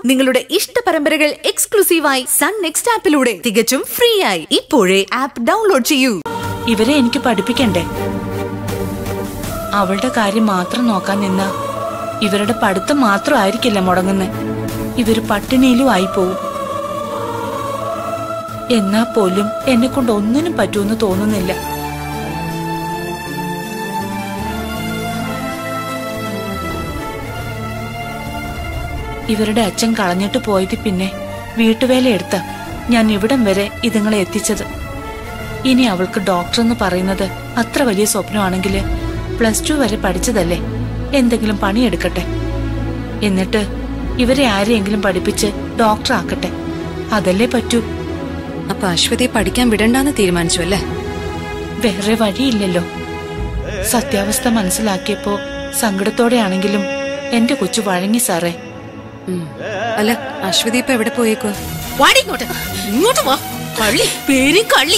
നിങ്ങളുടെ ഇഷ്ട പരമ്പരകൾ എക്സ്ക്ലൂസീവായി സൺ നെക്സ്റ്റ് ആപ്പിലൂടെ തികച്ചും ഫ്രീ ആയി ഇപ്പോഴേ ആപ്പ് ഡൗൺലോഡ് ചെയ്യൂ ഇവരെ എനിക്ക് പഠിപ്പിക്കണ്ടേ അവളുടെ കാര്യം മാത്രം നോക്കാൻ നിന്ന ഇവരുടെ പഠിത്തം മാത്രമായിരിക്കില്ല മുടങ്ങുന്നത് ഇവര് പട്ടിണിയിലും ആയി പോവും എന്നാ പോലും എന്നെ കൊണ്ട് ഒന്നിനും പറ്റുമെന്ന് തോന്നുന്നില്ല ഇവരുടെ അച്ഛൻ കളഞ്ഞിട്ട് പോയത് പിന്നെ വീട്ടുവേല എടുത്ത ഞാൻ ഇവിടം വരെ ഇതുങ്ങളെ എത്തിച്ചത് ഇനി അവൾക്ക് ഡോക്ടർ എന്ന് പറയുന്നത് അത്ര വലിയ സ്വപ്നമാണെങ്കിൽ പ്ലസ് ടു വരെ പഠിച്ചതല്ലേ എന്തെങ്കിലും പണിയെടുക്കട്ടെ എന്നിട്ട് ഇവരെ ആരെയെങ്കിലും പഠിപ്പിച്ച് ഡോക്ടർ ആക്കട്ടെ അതല്ലേ പറ്റൂ അപ്പൊ അശ്വതിയെ പഠിക്കാൻ വിടണ്ടാന്ന് തീരുമാനിച്ചു അല്ലേ വേറെ വഴിയില്ലല്ലോ സത്യാവസ്ഥ മനസ്സിലാക്കിയപ്പോ സങ്കടത്തോടെയാണെങ്കിലും എന്റെ കൊച്ചു വഴങ്ങി സാറേ ഉം. അല്ല അശ്വതി ഇപ്പൊ എവിടെ പോയേക്കോ വാടി ഇങ്ങോട്ട് ഇങ്ങോട്ട് വാ കള്ളി പേര് കള്ളി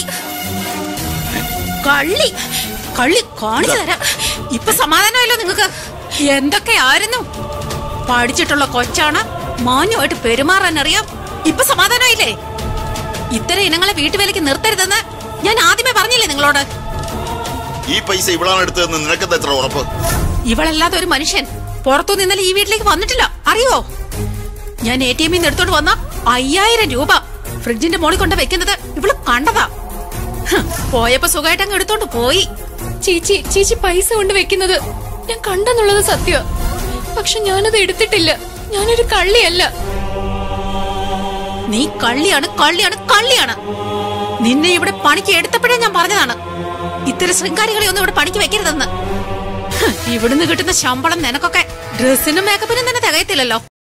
കള്ളി കള്ളി കാണിച്ചു തരാം ഇപ്പൊ സമാധാനമല്ലോ നിങ്ങക്ക് എന്തൊക്കെയായിരുന്നു പഠിച്ചിട്ടുള്ള കൊച്ചാണ് മാന്യമായിട്ട് പെരുമാറാൻ അറിയാം ഇപ്പൊ സമാധാനമായില്ലേ ഇത്തരം ഇനങ്ങളെ വീട്ടുവേലയ്ക്ക് നിർത്തരുതെന്ന് ഞാൻ ആദ്യമേ പറഞ്ഞില്ലേ നിങ്ങളോട് ഈ പൈസ ഇവളാണ് എടുത്തതെന്ന് നിനക്കെന്താ എത്ര ഉറപ്പ് ഇവളല്ലാതെ ഒരു മനുഷ്യൻ പുറത്തു നിന്നലെ ഈ വീട്ടിലേക്ക് വന്നിട്ടില്ല അറിയോ ഞാൻ എ ടി എമ്മിൽ നിന്ന് എടുത്തോണ്ട് വന്ന അയ്യായിരം രൂപ ഫ്രിഡ്ജിന്റെ മോളിൽ കൊണ്ട് വെക്കുന്നത് ഇവള് കണ്ടതാ ഹ്, പോയപ്പോ സുഖമായിട്ട് അങ്ങ് എടുത്തോണ്ട് പോയി ചേച്ചി ചേച്ചി പൈസ കൊണ്ട് വെക്കുന്നത് ഞാൻ കണ്ടെന്നുള്ളത് സത്യ പക്ഷെ ഞാനത് എടുത്തിട്ടില്ല ഞാനൊരു കള്ളിയല്ല നീ കള്ളിയാണ് കള്ളിയാണ് കള്ളിയാണ് നിന്നെ ഇവിടെ പണിക്ക് എടുത്തപ്പോഴേ ഞാൻ പറഞ്ഞതാണ് ഇത്തരം ശൃംഗാരികളെ ഒന്നും ഇവിടെ പണിക്ക് വെക്കരുതെന്ന് ഹ്, ഇവിടുന്ന് കിട്ടുന്ന ശമ്പളം നിനക്കൊക്കെ ഡ്രസ്സിനും മേക്കപ്പിനും തന്നെ തികയത്തില്ലല്ലോ